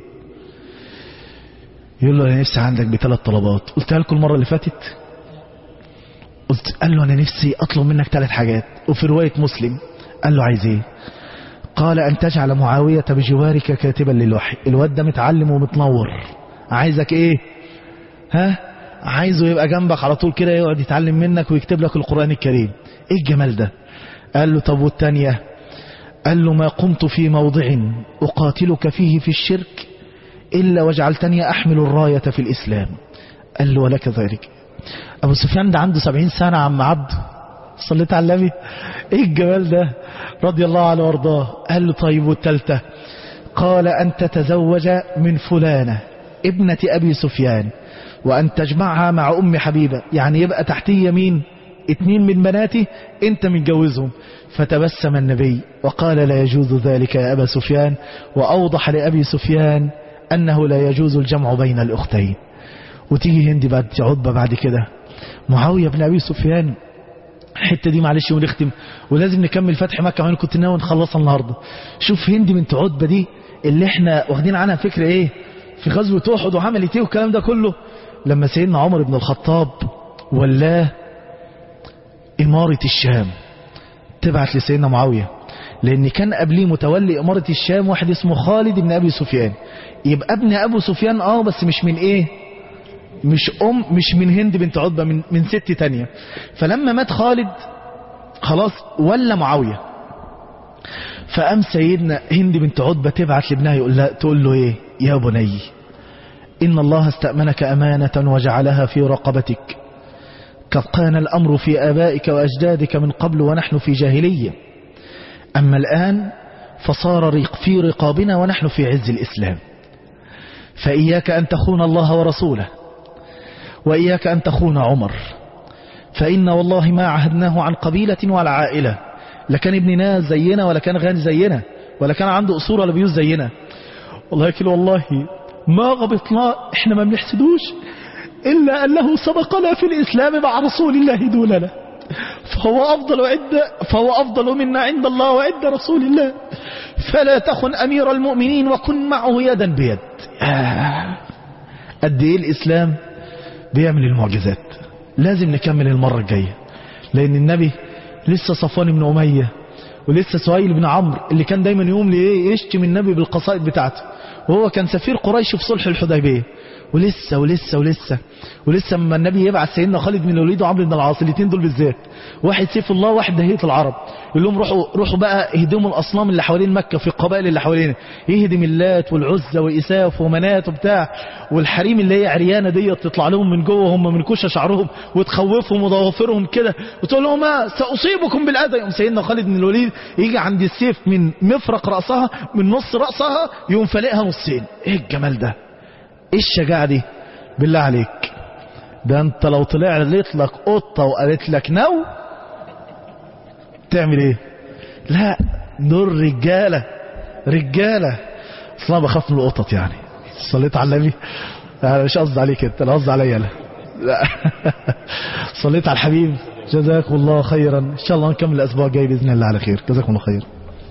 يقول له أنا نفسي عندك بثلاث طلبات قلتها لكم المرة اللي فاتت قلت قال له أنا نفسي أطلب منك ثلاث حاجات وفي رواية مسلم قال له عايز إيه قال أن تجعل معاوية بجوارك كاتبا للوحي الواد ده متعلم ومتنور عايزك ايه ها عايزه يبقى جنبك على طول كده يقعد يتعلم منك ويكتب لك القرآن الكريم ايه الجمال ده قال له طب والتانية قال له ما قمت في موضع أقاتلك فيه في الشرك إلا وجعلتني أحمل الراية في الإسلام قال له ولك ذلك أبو سفيان ده عنده سبعين سنة عم عبد صليت على النبي ايه الجمال ده رضي الله عنه وارضاه قال له طيب والتالتة قال أن تتزوج من فلانة ابنة أبي سفيان وأن تجمعها مع أم حبيبة يعني يبقى تحتي يمين اتنين من بناتي انت متجوزهم فتبسم النبي وقال لا يجوز ذلك يا أبا سفيان وأوضح لأبي سفيان أنه لا يجوز الجمع بين الأختين وتيجي هندي بعد عضبة بعد كده معاوية بن أبي سفيان الحته دي معلش ونختم ولازم نكمل فتح مكه كمان كنت ناوي نخلصها النهارده شوف هند بنت عتبه دي اللي احنا واخدين عنها فكره ايه في غزوه احد وعملت ايه والكلام ده كله لما سيدنا عمر بن الخطاب ولاه اماره الشام تبعت لسيدنا معاويه لان كان قبليه متولي اماره الشام واحد اسمه خالد بن ابي سفيان يبقى ابن ابو سفيان اه بس مش من ايه مش أم مش من هند بنت عتبة من, من ست تانية فلما مات خالد خلاص ولا معاوية فقام سيدنا هند بنت عتبة تبعت لابنها يقول لها تقول له ايه يا بني إن الله استأمنك أمانة وجعلها في رقبتك قد كان الأمر في آبائك وأجدادك من قبل ونحن في جاهلية أما الآن فصار ريق في رقابنا ونحن في عز الإسلام فإياك أن تخون الله ورسوله وإياك أن تخون عمر فإن والله ما عهدناه عن قبيلة ولا عائلة لا كان ابن ناس زينا ولا كان غني زينا ولا كان عنده أصول ولا بيوت زينا ولكن والله ما غبطنا احنا ما بنحسدوش إلا أنه سبقنا في الإسلام مع رسول الله دوننا فهو أفضل عند فهو أفضل منا عند الله وعند رسول الله فلا تخن أمير المؤمنين وكن معه يدا بيد آه. قد إيه الإسلام بيعمل المعجزات لازم نكمل المرة الجاية لأن النبي لسه صفوان بن أمية ولسه سهيل بن عمرو اللي كان دايما يقوم لإيه يشتم النبي بالقصائد بتاعته وهو كان سفير قريش في صلح الحديبية ولسه ولسه ولسه ولسه اما النبي يبعث سيدنا خالد بن الوليد وعمرو بن العاص الاثنين دول بالذات واحد سيف الله واحد دهية العرب يقول لهم روحوا روحوا بقى اهدموا الاصنام اللي حوالين مكه في القبائل اللي حوالينا يهدم اللات والعزى واساف ومنات وبتاع والحريم اللي هي عريانه ديت تطلع لهم من جوه هم من كوشه شعرهم وتخوفهم وضوافرهم كده وتقول لهم ما ساصيبكم بالاذى يقوم سيدنا خالد بن الوليد يجي عند السيف من مفرق راسها من نص راسها يقوم فالقها نصين ايه الجمال ده ايه الشجاعة دي بالله عليك ده انت لو طلع لقيت لك قطة وقالت لك نو تعمل ايه لا دول رجالة رجالة اصلا بخاف من القطط يعني صليت على النبي انا مش قصدي عليك انت انا قصدي عليا انا لا صليت على الحبيب جزاكم الله خيرا ان شاء الله نكمل الاسبوع الجاي باذن الله على خير جزاكم الله خير